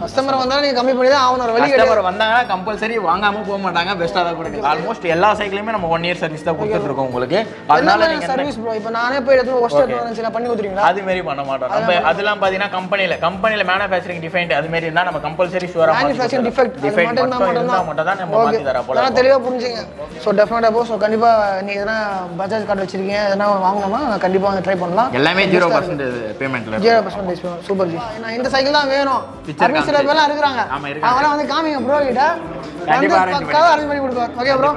Customer வந்தாலும் நீங்க கம்மி பண்ணி தான் ஆகணும் ஒரு வழி கிடையாது கஸ்டமர் வந்தாங்கன்னா கம்பல்சரி வாங்காம போக மாட்டாங்க பெஸ்ட்டாக தான் கொடுக்குது ஆல்மோஸ்ட் எல்லா சைக்கிளுமே நம்ம ஒன் இயர் சர்வீஸ் தான் கொடுத்துட்டு இருக்கோம் உங்களுக்கு அதனால என்ன நீங்க சர்வீஸ் ப்ரோ இப்போ நானே போய் எடுத்து ஒஸ்ட் எடுத்து வந்துச்சுன்னா பண்ணி கொடுத்துருவீங்களா அது மாரி பண்ண மாட்டோம் நம்ம அதெல்லாம் பாத்தீங்கன்னா கம்பெனில கம்பெனில மேனுஃபேக்சரிங் டிஃபைண்ட் அது மாதிரி இருந்தா நம்ம கம்பல்சரி ஷூரா மேனுஃபேக்சரிங் டிஃபெக்ட் டிஃபைண்ட் மட்டும் இருந்தா மட்டும் தான் நம்ம மாத்தி தர போல அதெல்லாம் தெளிவாக புரிஞ்சுங்க ஸோ டெஃபினட்டாக போ ஸோ கண்டிப்பாக நீ எதனா பஜாஜ் கார்டு வச்சிருக்கீங்க எதனா வாங்கணும்னா கண்டிப்பாக வந்து ட்ரை பண்ணலாம் எல்லாமே ஜீரோ பர்சன்டேஜ் பேமெண்ட்ல ஜீரோ பர்சன்டேஜ் சூப்பர் ஜி நான் இந்த சைக்கிள் தான் வேணும் Picture அப்படின்னு சில பேர்லாம் இருக்கிறாங்க ஆமா, இருக்காங்க. அவங்களாம் வந்து காமிங்க ப்ரோ கிட்ட கண்டிப்பா வந்து arrange பக்காவாக அரேஞ்ச் பண்ணி கொடுப்பார் okay bro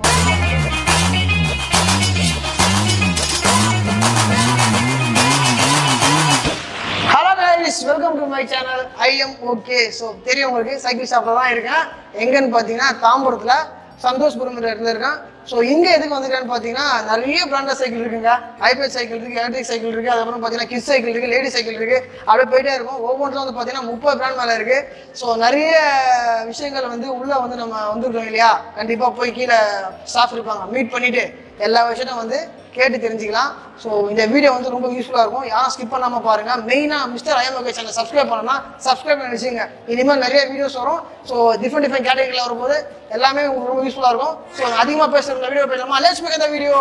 hello guys welcome to my channel I'm okay so தெரியும் உங்களுக்கு சைக்கிள் ஷாப்பில் தான் இருக்கேன் எங்கன்னு பார்த்தீங்கன்னா தாம்பரத்தில் சந்தோஷ்புரம்ல இருந்திருக்கேன் ஸோ இங்கே எதுக்கு வந்திருக்கேன்னு பார்த்தீங்கன்னா நிறைய பிராண்டட் சைக்கிள் இருக்குங்க ஐபேட் சைக்கிள் இருக்குது எலக்ட்ரிக் சைக்கிள் இருக்குது அதுக்கப்புறம் பார்த்தீங்கன்னா கிஸ் சைக்கிள் இருக்குது லேடி சைக்கிள் இருக்குது அப்படியே போயிட்டே இருக்கும் ஒவ்வொன்றும் வந்து பார்த்தீங்கன்னா முப்பது பிராண்ட் மேலே இருக்குது ஸோ நிறைய விஷயங்கள் வந்து உள்ளே வந்து நம்ம வந்துருக்கோம் இல்லையா கண்டிப்பாக போய் கீழே ஸ்டாஃப் இருப்பாங்க மீட் பண்ணிவிட்டு எல்லா விஷயத்தையும் வந்து கேட்டு தெரிஞ்சுக்கலாம் ஸோ இந்த வீடியோ வந்து ரொம்ப யூஸ்ஃபுல்லாக இருக்கும் யாரும் ஸ்கிப் பண்ணாமல் பாருங்கள் மெயினாக மிஸ்டர் ஐஎம்ஓகே சேனல் சப்ஸ்கிரைப் பண்ணணும்னா சப்ஸ்கிரைப் பண்ணி வச்சுங்க இனிமேல் நிறைய வீடியோஸ் வரும் ஸோ டிஃப்ரெண்ட் டிஃப்ரெண்ட் கேட்டகரியில் வரும்போது எல்லாமே உங்களுக்கு ரொம்ப யூஸ்ஃபுல்லாக இருக்கும் ஸோ அதிகமாக பேசுகிற வீடியோ பேசலாமா லெட்ஸ் மேக் இந்த வீடியோ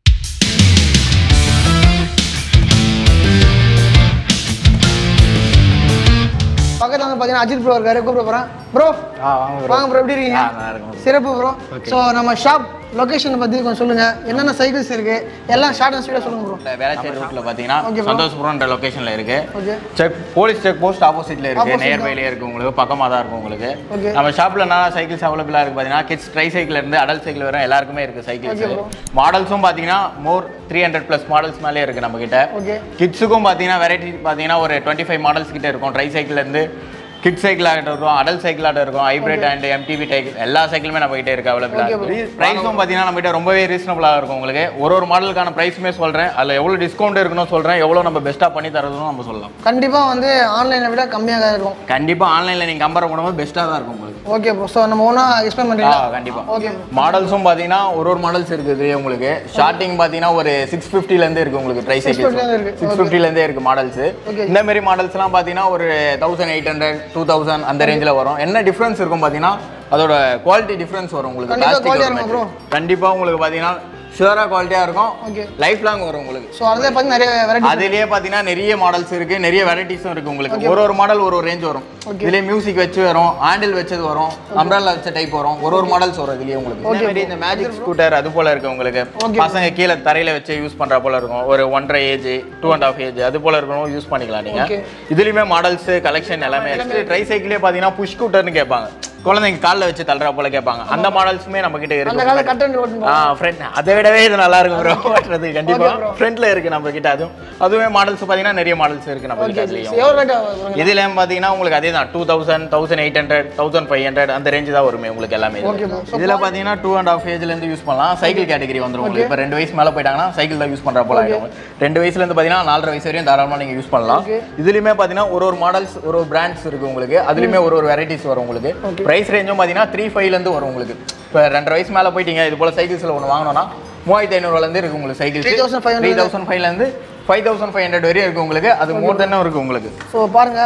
பக்கத்தில் வந்து பார்த்தீங்கன்னா அஜித் ப்ரோ இருக்காரு கூப்பிட போகிறேன் ப்ரோ வாங்க ப்ரோ எப்படி இருக்கீங்க சிறப்பு ப்ரோ ஸோ நம்ம ஷாப் லொகேஷனை பற்றி கொஞ்சம் சொல்லுங்க என்னென்ன சைக்கிள்ஸ் இருக்கு எல்லாம் ஷார்ட் அண்ட் ஸ்வீட்டாக சொல்லுங்க ப்ரோ வேளச்சேரி ரூட்ல பாத்தீங்கன்னா Okay, bro. சந்தோஷ்புரம்ன்ற லொகேஷன்ல இருக்கு okay check police check post ஆப்போசிட்ல இருக்கு Opposite நியர்பைல இருக்கு உங்களுக்கு பக்கமா தான் இருக்கும் உங்களுக்கு Okay. நம்ம ஷாப்ல என்ன சைக்கிள்ஸ் அவைலபிளா இருக்கு பாத்தீங்கன்னா கிட்ஸ் ட்ரை சைக்கிள் இருந்து அடல்ட் சைக்கிள் வரை எல்லாருக்குமே இருக்கு சைக்கிள்ஸ் Okay, bro. மாடல்ஸும் பாத்தீங்கன்னா more three hundred plus models மேலே இருக்கு நம்ம கிட்ட ஓகே கிட்ஸுக்கும் பார்த்தீங்கன்னா வெரைட்டி பார்த்தீங்கன்னா ஒரு டுவெண்ட்டி ஃபைவ் மாடல்ஸ் கிட்ட இருக்கும் ட்ரை சைக்கிள்ல இருந்து கிட் சைக்கிள் ஆகிட்ட இருக்கும் அடல்ட் சைக்கிள் ஆகிட்ட இருக்கும் ஹைப்ரிட் அண்ட் எம்டிவி டைக் எல்லா சைக்கிளுமே நம்ம கிட்ட இருக்கு அவைலபிளாக ப்ரைஸும் பார்த்தீங்கன்னா நம்ம கிட்ட ரொம்பவே ரீசனபிளாக இருக்கும் உங்களுக்கு ஒரு ஒரு மாடலுக்கான ப்ரைஸுமே சொல்கிறேன் அதில் எவ்வளோ டிஸ்கவுண்ட் இருக்கணும் சொல்கிறேன் எவ்வளோ நம்ம பெஸ்ட்டாக பண்ணி தரதுன்னு நம்ம சொல்லலாம் கண்டிப்பாக வந்து ஆன்லைனை விட கம்மியாக தான் இருக்கும் கண்டிப்பாக ஆன்லைனில் நீங்கள் கம்பேர் பண்ணும்போது பெஸ்ட்டாக தான் இருக்கும் உங்களுக்கு ஓகே ப்ரோ ஸோ நம்ம ஒன்றா எக்ஸ்பிளைன் ஆ பண்ணுறீங்களா கண்டிப்பாக ஓகே மாடல்ஸும் பார்த்தீங்கன்னா ஒரு ஒரு மாடல்ஸ் இருக்குது உங்களுக்கு ஸ்டார்டிங் பார்த்தீங்கன்னா ஒரு சிக்ஸ் ஃபிஃப்டிலேருந்து இருக்கு உங்களுக்கு ட்ரை சைக்கிள் 650 ல இருக்கு. சிக்ஸ் ஃபிஃப்டிலேருந்தே இருக்கு மாடல்ஸ் Okay. இந்த மாதிரி மாடல்ஸ்லாம் பார்த்தீங்கன்னா ஒரு thousand eight hundred two thousand அந்த ரேஞ்சில் வரும் என்ன டிஃப்ரென்ஸ் இருக்கும் பார்த்தீங்கன்னா அதோட குவாலிட்டி டிஃப்ரென்ஸ் வரும் உங்களுக்கு கண்டிப்பா plastic quality வரும் இருக்குமா material. கண்டிப்பா உங்களுக்கு பார்த்தீங்கன்னா ஷுவராக குவாலிட்டியாக இருக்கும் ஓகே லைஃப் லாங் வரும் உங்களுக்கு ஸோ அதில் பார்த்து நிறைய வெரைட்டி அதுலயே பாத்தீங்கன்னா நிறைய மாடல்ஸ் இருக்கு நிறைய வெரைட்டிஸும் இருக்கு உங்களுக்கு ஒரு ஒரு மாடல் ஒரு ஒரு ரேஞ்ச் வரும் இதுலயே மியூசிக் வச்சு வரும் ஹேண்டில் வச்சது வரும் அம்ப்ரல்லா வச்ச டைப் வரும் ஒரு ஒரு மாடல்ஸ் வரும் இதுலயே உங்களுக்கு இதே மாதிரி இந்த மேஜிக் ஸ்கூட்டர் அது போல இருக்கு உங்களுக்கு பசங்க கீழே தரையில வச்சு யூஸ் பண்ற போல இருக்கும் ஒரு ஒன்றரை age two and half age அது போல இருக்கணும் யூஸ் பண்ணிக்கலாம் நீங்க Okay. இதுலயுமே மாடல்ஸ் கலெக்ஷன் எல்லாமே இருக்கு ட்ரை சைக்கிளே பாத்தீங்கன்னா புஷ் ஸ்கூட்டர்னு கேட்பாங்க குழந்தைங்க கால்ல வச்சு தள்ளுற போல கேட்பாங்க அந்த மாடல்ஸுமே நம்ம கிட்ட அந்த இருக்கு கால கட்டன் ஓட்டு ஆ ஃப்ரண்ட் அதை விடவே இது நல்லா இருக்கும் ப்ரோ ஓட்டுறது கண்டிப்பா ஃப்ரண்ட்ல இருக்கு நம்ம கிட்ட அதுவும் அதுவே மாடல்ஸ் பாத்தீங்கன்னா நிறைய மாடல்ஸ் இருக்கு நம்ம கிட்ட அதுலயும் எவ்வளோ ரேட் ஆகும் இதுல பாத்தீங்கன்னா உங்களுக்கு அதே தான் two thousand thousand eight hundred thousand five hundred அந்த ரேஞ்ச் தான் வருமே உங்களுக்கு எல்லாமே Okay, bro. இதுல பாத்தீங்கன்னா டூ அண்ட் ஆஃப் ஏஜ்ல இருந்து யூஸ் பண்ணலாம் சைக்கிள் கேட்டகரி வந்துரும் உங்களுக்கு இப்போ ரெண்டு வயசு மேல போயிட்டாங்கன்னா சைக்கிள் தான் யூஸ் பண்ற போல ஆயிடும் ரெண்டு வயசுல இருந்து பாத்தீங்கன்னா நாலரை வயசு வரையும் தாராளமா நீங்க யூஸ் பண்ணலாம் Okay. இதுலயுமே பாத்தீங்கன்னா ஒரு ஒரு மாடல்ஸ் ஒரு ஒரு பிராண்ட்ஸ் இருக்கு உங்களுக்கு அதுலயுமே ஒரு ஒரு வெரைட்டிஸ் வரும் உங்களுக்கு பிரைஸ் ரேஞ்சும் பாத்தீங்கன்னா த்ரீ ஃபைவ்ல இருந்து வரும் உங்களுக்கு இப்போ ரெண்டரை வயசு மேல போயிட்டீங்க இது போல சைக்கிள்ஸ்ல ஒன்று வாங்கணும்னா மூவாயிரத்தி ஐநூறுல இருந்து இருக்கு உங்களுக்கு சைக்கிள் 3500 த்ரீ தௌசண்ட் ஃபைவ்ல இருந்து ஃபைவ் தௌசண்ட் ஃபைவ் ஹண்ட்ரட் வரையும் இருக்கு உங்களுக்கு அது மோர் தென்னும் இருக்கு உங்களுக்கு ஸோ பாருங்க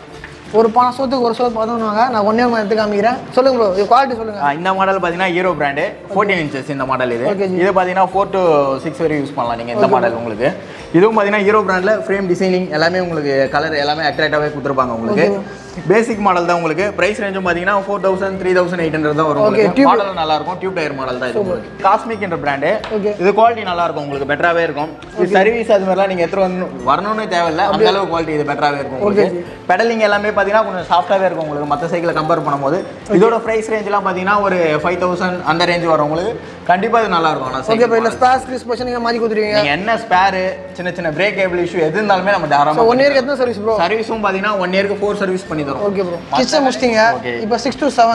ஒரு பானை சோத்துக்கு ஒரு சோத்து பார்த்தோம்னாங்க நான் ஒன்றே ஒன்று எடுத்து காமிக்கிறேன் சொல்லுங்க ப்ரோ இது குவாலிட்டி சொல்லுங்க ஆ, இந்த மாடல் பார்த்தீங்கன்னா ஹீரோ பிராண்டு ஃபோர்டீன் இன்ச்சஸ் இந்த மாடல் இது Okay, ஜி. இது பார்த்தீங்கன்னா ஃபோர் டு சிக்ஸ் வரை யூஸ் பண்ணலாம் நீங்கள் இந்த மாடல் உங்களுக்கு இதுவும் பார்த்தீங்கன்னா ஹீரோ பிராண்டில் ஃப்ரேம் டிசைனிங் எல்லாமே உங்களுக்கு கலர் எல்லாமே அட்ராக்டாகவே கொடுத்துருப்பாங்க உங்களுக்கு பேசிக் மாடல் தான் உங்களுக்கு பிரைஸ் ரேஞ்சும் பார்த்தீங்கன்னா four thousand three thousand eight hundred தான் வரும் Okay, உங்களுக்கு tube- மாடல் நல்லா இருக்கும் டியூப் டயர் மாடல் தான் இது உங்களுக்கு காஸ்மிக் என்ற பிராண்டு Okay. இது குவாலிட்டி நல்லா இருக்கும் உங்களுக்கு பெட்டராகவே இருக்கும் இது சர்வீஸ் அது மாதிரிலாம் நீங்கள் எடுத்துட்டு வந்து வரணும்னு தேவையில்ல அந்த அளவு குவாலிட்டி இது பெட்டராகவே இருக்கும் உங்களுக்கு பெடலிங் எல்லாமே பார்த்தீங்கன்னா கொஞ்சம் சாஃப்டாகவே இருக்கும் உங்களுக்கு மற்ற சைக்கிளை கம்பேர் பண்ணும்போது இதோட ப்ரைஸ் ரேஞ்செலாம் பார்த்தீங்கன்னா ஒரு ஃபைவ் தௌசண்ட் அந்த ரேஞ்ச் வரும் உங்களுக்கு கண்டிப்பாக இது நல்லா இருக்கும் ஆனால் ஓகே சைக்கிள் ப்ரோ இல்லை ஸ்பேஸ் கிறிஸ் போச்சு நீங்கள் மாற்றி கொடுத்துருவீங்க நீங்கள் என்ன ஸ்பேரு சின்ன சின்ன பிரேக் கேபிள் இஷ்யூ எது இருந்தாலுமே நம்ம ஸோ தாராளமாக ஒன் இயர்க்கு எத்தனை சர்வீஸ் ப்ரோ சர்வீஸும் பார்த்தீங்கன்னா ஒன் இயருக்கு ஃபோர் சர்வீஸ் பண்ணி தரோம் ஓகே ப்ரோ கிச்சன் முடிச்சிட்டீங்க Okay. இப்போ சிக்ஸ் டு செவன்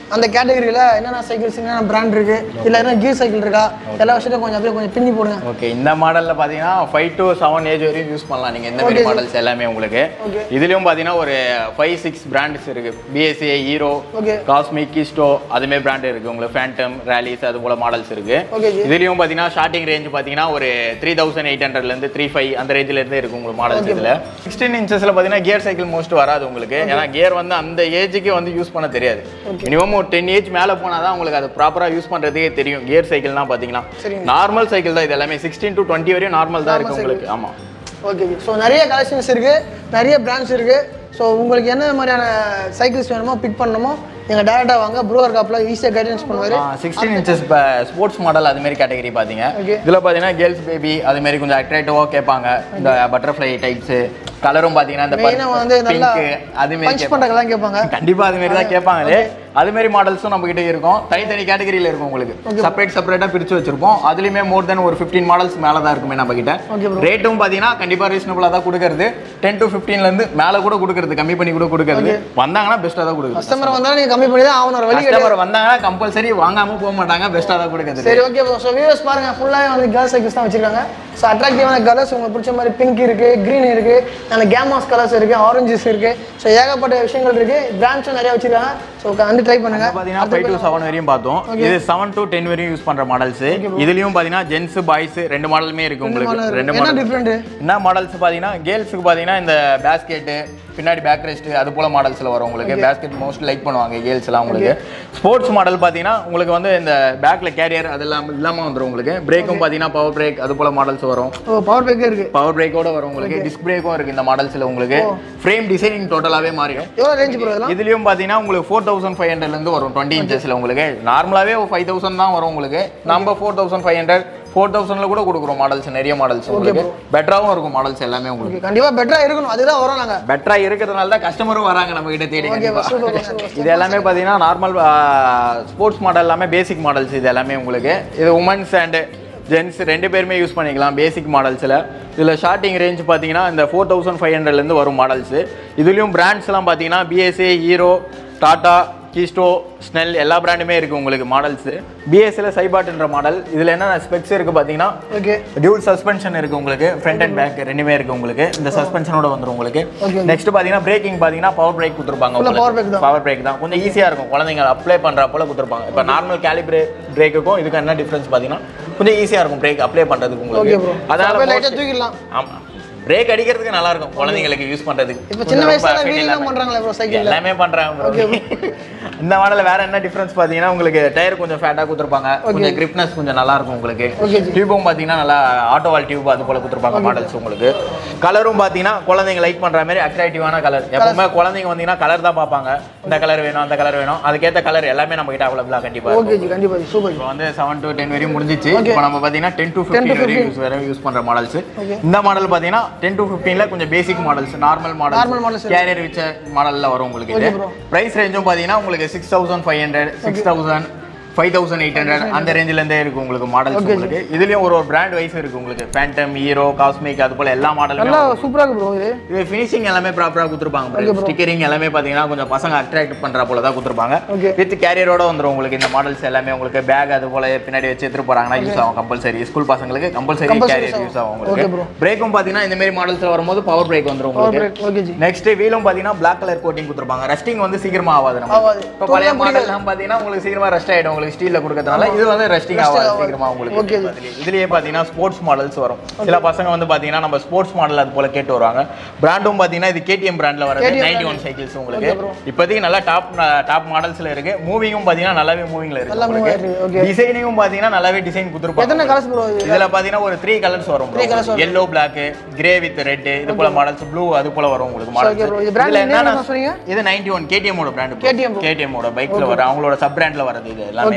அந்த கேட்டகரியில் என்னென்ன சைக்கிள்ஸ் என்னென்ன பிராண்ட் இருக்கு இல்லை என்ன கீர் சைக்கிள் இருக்கா எல்லா விஷயத்தையும் கொஞ்சம் அப்படியே கொஞ்சம் பின்னி போடுங்க ஓகே இந்த மாடல்ல பாத்தீங்கன்னா ஃபைவ் to செவன் ஏஜ் வரையும் யூஸ் பண்ணலாம் நீங்க இந்த மாதிரி மாடல்ஸ் எல்லாமே உங்களுக்கு Okay. இதுலயும் பாத்தீங்கன்னா ஒரு ஃபைவ் சிக்ஸ் பிராண்ட்ஸ் இருக்கு பிஎஸ்ஏ ஹீரோ Okay. காஸ்மிக் கிஸ்டோ அதுமாரி பிராண்ட் இருக்கு உங்களுக்கு ஃபேண்டம் ரேலிஸ் அது போல மாடல்ஸ் இருக்கு Okay, ஜி. இதுலயும் பாத்தீங்கன்னா ஸ்டார்டிங் ரேஞ்ச் பாத்தீங்கன்னா ஒரு த்ரீ தௌசண்ட் எயிட் ஹண்ட்ரட்ல இருந்து த்ரீ ஃபைவ் அந்த ரேஞ்சில இருந்து இருக்கு உங்களுக்கு மாடல்ஸ் இதுல சிக்ஸ்டீன் இன்ச்சஸ்ல பாத்தீங்கன்னா கியர் சைக்கிள் மோஸ்ட் வராது உங்களுக்கு ஏன்னா கியர் வந்து அந்த ஏஜுக்கு வந்து யூஸ் பண்ண தெரியாது மினிமம் ஒரு டென் ஏஜ் மேல போனாதான் உங்களுக்கு அது ப்ராப்பரா யூஸ் பண்றதுக்கே தெரியும் கியர் சைக்கிள்னா பாத்தீங்கன்னா சரிங்க. நார்மல் சைக்கிள் தான் இது எல்லாமே சிக்ஸ்டீன் டு டுவெண்ட்டி வரையும் நார்மல் தான் இருக்கு உங்களுக்கு ஆமா ஓகே ஸோ நிறைய கலெக்ஷன்ஸ் இருக்கு நிறைய பிராண்ட்ஸ் இருக்கு ஸோ உங்களுக்கு என்ன மாதிரியான சைக்கிள்ஸ் வேணுமோ பிக் பண்ணணுமோ நீங்கள் டேரெக்டாக வாங்க ப்ரூவர் காப்பில் ஈஸியாக கைடன்ஸ் பண்ணுவார் சிக்ஸ்டீன் இன்ச்சஸ் ஸ்போர்ட்ஸ் மாடல் அது மாதிரி கேட்டகரி பாத்தீங்க Okay. இதுல பாத்தீங்கன்னா கேர்ள்ஸ் பேபி அது மாதிரி கொஞ்சம் அட்ராக்டிவா கேட்பாங்க இந்த பட்டர்ஃப்ளை டைப்ஸ் கலரும் பாத்தீங்கன்னா இந்த மெயினாக வந்து நல்லா பிங்க் அது மாதிரி பஞ்ச் பண்ணுறதுலாம் கேட்பாங்க கண்டிப்பா அது மாதிரி தான் கேட்பாங்களே அது மாதிரி மாடல்ஸும் நம்ம கிட்ட இருக்கும் தனித்தனி கேட்டகரியில இருக்கும் உங்களுக்கு செப்பரேட் செப்பரேட்டா பிரிச்சு வச்சிருப்போம் அதுலயுமே மோர் தென் ஒரு 15 மாடல்ஸ் மேல தான் இருக்குமே நம்ம கிட்ட Okay, bro. ரேட்டும் பாத்தீங்கன்னா கண்டிப்பா ரீசனபிளா தான் கொடுக்கறது டென் டு 15 ல இருந்து மேல கூட கொடுக்கறது கம்மி பண்ணி கூட கொடுக்கறது வந்தாங்கன்னா பெஸ்ட்டா தான் கொடுக்குறது கஸ்டமர் வந்தாலும் நீங்கள் கம்மி பண்ணி தான் ஆகணும் ஒரு வழி கிடையாது கஸ்டமர் வந்தாங்கன்னா கம்பல்சரி வாங்காம போக மாட்டாங்க பெஸ்ட்டா தான் கொடுக்கறது சரி ஓகே ஸோ வியூவர்ஸ் பாருங்க ஃபுல்லாகவே வந்து கேர்ள்ஸ் சைக்கிள்ஸ் தான் வச்சிருக்காங்க ஸோ அட்ராக்டிவான கலர்ஸ் உங்களுக்கு பிடிச்ச மாதிரி பிங்க் இருக்கு க்ரீன் இருக்கு அந்த கேமாஸ் கலர்ஸ் இருக்கு ஆரஞ்சஸ் இருக்கு ஸோ ஏகப்பட்ட விஷயங்கள் இருக்கு பிராண்ட்ஸும் நிறைய வச்சிருக்காங்க ஸோ வந்து ட்ரை பண்ணுங்க பாத்தீங்கன்னா ஃபைவ் டு செவன் வரையும் பார்த்தோம் இது செவன் டு டென் வரையும் யூஸ் பண்ற மாடல்ஸ் இதுலயும் பாத்தீங்கன்னா ஜென்ஸ் பாய்ஸ் ரெண்டு மாடலுமே இருக்கு உங்களுக்கு ரெண்டு என்ன மாடல் டிஃப்ரெண்ட் என்ன மாடல்ஸ் பாத்தீங்கன்னா கேர்ள்ஸுக்கு பாத்தீங்கன்னா இந்த பேஸ்கெட்டு பின்னாடி பேக் ரெஸ்ட் அது போல மாடல்ஸ்ல வரும் உங்களுக்கு பேஸ்கெட் மோஸ்ட் லைக் பண்ணுவாங்க கேர்ள்ஸ் எல்லாம் உங்களுக்கு ஸ்போர்ட்ஸ் மாடல் பாத்தீங்கன்னா உங்களுக்கு வந்து இந்த பேக்ல கேரியர் அதெல்லாம் இல்லாம வந்துரும் உங்களுக்கு பிரேக்கும் பாத்தீங்கன்னா பவர் பிரேக் அது போல மாடல்ஸ் வரும் ஓ பவர் பேக்கே இருக்கு பவர் பிரேக்கோட வரும் உங்களுக்கு டிஸ்க் பிரேக்கும் இருக்கு இந்த மாடல்ஸ்ல உங்களுக்கு ஃப்ரேம் டிசைனிங் டோட்டலாவே மாறிடும் எவ்வளோ ரேஞ்ச் ப்ரோ இதெல்லாம் இதுலயும் பாத்தீங்கன்னா உங்களுக்கு ஃபோர் தௌசண்ட் ஃபைவ் ஹண்ட்ரட்லேருந்து வரும் டுவெண்ட்டி இன்ச்சஸ்ல உங்களுக்கு நார்மலாவே ஃபைவ் தௌசண்ட் தான் வரும் உங்களுக்கு நம்ம four thousand five hundred four தௌசண்ட்ல கூட கொடுக்குறோம் மாடல்ஸ் நிறைய மாடல்ஸ் உங்களுக்கு பெட்டராகவும் இருக்கும் மாடல்ஸ் எல்லாமே உங்களுக்கு கண்டிப்பாக பெட்டராக இருக்கணும் அதுதான் வரோம் நாங்கள் பெட்டரா இருக்கிறதுனால தான் கஸ்டமரும் வராங்க நம்ம கிட்ட தேடி கண்டிப்பா. சூப்பர் சூப்பர் இது எல்லாமே பார்த்தீங்கன்னா நார்மல் ஸ்போர்ட்ஸ் மாடல் எல்லாமே பேசிக் மாடல்ஸ் இது எல்லாமே உங்களுக்கு இது உமன்ஸ் அண்ட் ஜென்ஸ் ரெண்டு பேருமே யூஸ் பண்ணிக்கலாம் பேசிக் மாடல்ஸில் இதில் ஷார்ட்டிங் ரேஞ்ச் பார்த்தீங்கன்னா இந்த ஃபோர் தௌசண்ட் ஃபைவ் ஹண்ட்ரட்லேருந்து வரும் மாடல்ஸு இதுலேயும் பிராண்ட்ஸ்லாம் பார்த்தீங்கன்னா பிஎஸ்ஏ ஹீரோ டாடா கீஸ்டோ ஸ்னெல் எல்லா பிராண்டுமே இருக்குது உங்களுக்கு மாடல்ஸு பிஎஸ்சியில் சைபாட்ன்ற மாடல் இதில் என்னென்ன ஸ்பெக்ஸ் இருக்குது பார்த்தீங்கன்னா ஓகே டியூல் சஸ்பென்ஷன் இருக்கு உங்களுக்கு ஃப்ரண்ட் அண்ட் பேக் ரெண்டுமே இருக்கு உங்களுக்கு இந்த சஸ்பென்ஷனோட வந்துரும் உங்களுக்கு Okay. நெக்ஸ்ட் பாத்தீங்கன்னா பிரேக்கிங் பாத்தீங்கன்னா பவர் பிரேக் கொடுத்துருப்பாங்க Full ஆ power brake தான். பவர் பிரேக் தான் கொஞ்சம் ஈஸியா இருக்கும் குழந்தைங்க அப்ளை பண்ற போல கொடுத்துருப்பாங்க இப்போ நார்மல் கேலிப்ரே பிரேக்குக்கும் இதுக்கு என்ன டிஃபரன்ஸ் பாத்தீங்கன்னா கொஞ்சம் ஈஸியா இருக்கும் பிரேக் அப்ளை பண்றதுக்கு ஓகே உங்களுக்கு ப்ரோ அதனால லைட்டாக mostly- தூக்கிடலாம் ஆமா பிரேக் அடிக்கிறதுக்கு நல்லா இருக்கும் குழந்தைங்களுக்கு யூஸ் பண்றதுக்கு இப்போ சின்ன கொஞ்சம் ரொம்ப வயசுல effect வீடியோலாம் இல்லாம. பண்ணுறாங்களே ப்ரோ சைக்கிளில் எல்லாமே பண்றாங்க bro. இந்த மாடல்ல வேற என்ன டிஃபரன்ஸ் பாத்தீங்கன்னா உங்களுக்கு டயர் கொஞ்சம் ஃபேட்டா கொடுத்துருப்பாங்க கொஞ்சம் கிரிப்னஸ் கொஞ்சம் நல்லா இருக்கும் உங்களுக்கு Okay, ஜி. டியூபும் பாத்தீங்கன்னா நல்லா ஆட்டோவால் டியூப் அது போல கொடுத்துருப்பாங்க மாடல்ஸ் உங்களுக்கு கலரும் பாத்தீங்கன்னா குழந்தைங்க லைக் பண்ற மாதிரி அட்ராக்டிவான கலர் எப்பவுமே குழந்தைங்க வந்தீங்கன்னா கலர் தான் பார்ப்பாங்க இந்த கலர் வேணும் அந்த கலர் வேணும் அதுக்கேத்த கலர் எல்லாமே நம்ம கிட்ட அவைலபிளா கண்டிப்பா இருக்கும். ஓகே ஜி கண்டிப்பாக ஜி சூப்பர் இப்போ வந்து செவன் டு டென் வரையும் முடிஞ்சிச்சு இப்போ நம்ம பார்த்தீங்கன்னா டென் டு ஃபிஃப்டின் வரையும் யூஸ் வரையும் யூஸ் பண்ணுற மாடல்ஸ் இந்த மாடல் பார்த்தீங்கன்னா டென் டு ஃபிஃப்டீனில் கொஞ்சம் basic models normal Normal model models carrier வச்ச மாடலில் வரும் உங்களுக்கு இது bro. ப்ரைஸ் ரேஞ்சும் பார்த்தீங்கன்னா உங்களுக்கு six thousand five hundred six thousand five thousand eight hundred அந்த ரேஞ்சிலேருந்தே இருக்கு உங்களுக்கு மாடல்ஸ் உங்களுக்கு இதுலேயும் ஒரு ஒரு பிராண்ட் வைஸ் இருக்கு உங்களுக்கு ஃபேண்டம் ஹீரோ காஸ்மிக் அது போல எல்லா மாடலுமே நல்லா சூப்பராக இருக்கு ப்ரோ இது இது ஃபினிஷிங் எல்லாமே ப்ராப்பராக கொடுத்துருப்பாங்க ஸ்டிக்கரிங் எல்லாமே பார்த்தீங்கன்னா கொஞ்சம் பசங்க அட்ராக்ட் பண்ணுற போல தான் கொடுத்துருப்பாங்க Okay. வித் கேரியரோட வந்துரும் உங்களுக்கு இந்த மாடல்ஸ் எல்லாமே உங்களுக்கு பேக் அது போல பின்னாடி வச்சு எடுத்துட்டு போறாங்கன்னா யூஸ் ஆகும் கம்பல்சரி ஸ்கூல் பசங்களுக்கு கம்பல்சரி Compulsory கேரியர் யூஸ் ஆகும் Okay, bro. உங்களுக்கு பிரேக்கும் பார்த்தீங்கன்னா இந்த மாதிரி மாடல்ஸ்ல வரும்போது பவர் பிரேக் வந்துரும் பவர் உங்களுக்கு பிரேக் ஓகே ஜி நெக்ஸ்ட் வீலும் பார்த்தீங்கன்னா பிளாக் கலர் கோட்டிங் கொடுத்துருப்பாங்க ரஸ்டிங் வந்து சீக்கிரமா ஆகாது நம்ம ஆகாது. இப்போ பழைய மாடல்லாம் பார்த்தீங்கன்னா உங்களுக்கு சீக்கிரமா ரஸ்ட் ஆயிடும் உங்களுக்கு ஸ்டீல்ல கொடுக்கறதுனால இது வந்து ரஸ்டிங் ஆகாது சீக்கிரமா உங்களுக்கு Okay. இதுலயே- இதுலயே பார்த்தீங்கன்னா ஸ்போர்ட்ஸ் மாடல்ஸ் வரும் சில பசங்க வந்து பார்த்தீங்கன்னா நம்ம ஸ்போர்ட்ஸ் மாடல் அது போல கேட்டு வருவாங்க பிராண்டும் பார்த்தீங்கன்னா இது கேடிஎம் பிராண்ட்ல வரது KTM நைன்டி ஒன் சைக்கிள்ஸ் உங்களுக்கு இப்போதைக்கு நல்லா டாப் டாப் மாடல்ஸ்ல இருக்கு மூவிங்கும் பார்த்தீங்கன்னா நல்லாவே மூவிங்ல நல்லா இருக்கு move ஆயிருக்கு, okay. டிசைனிங்கும் பார்த்தீங்கன்னா நல்லாவே டிசைன் கொடுத்துருப்பாங்க எத்தனை கலர்ஸ் ப்ரோ இது இதுல பாத்தீங்கன்னா ஒரு த்ரீ கலர்ஸ் வரும் Three colours வரும். Yellow black grey with red இது போல மாடல்ஸ் ப்ளூ அது போல வரும் உங்களுக்கு okay bro. இது brand name என்ன சொன்னீங்க? இது 91 KTM ஓட பிராண்ட் KTM bro. KTM ஓட பைக்ல வர அவங்களோட சப் பிராண்ட்ல வரது இது எல்லாமே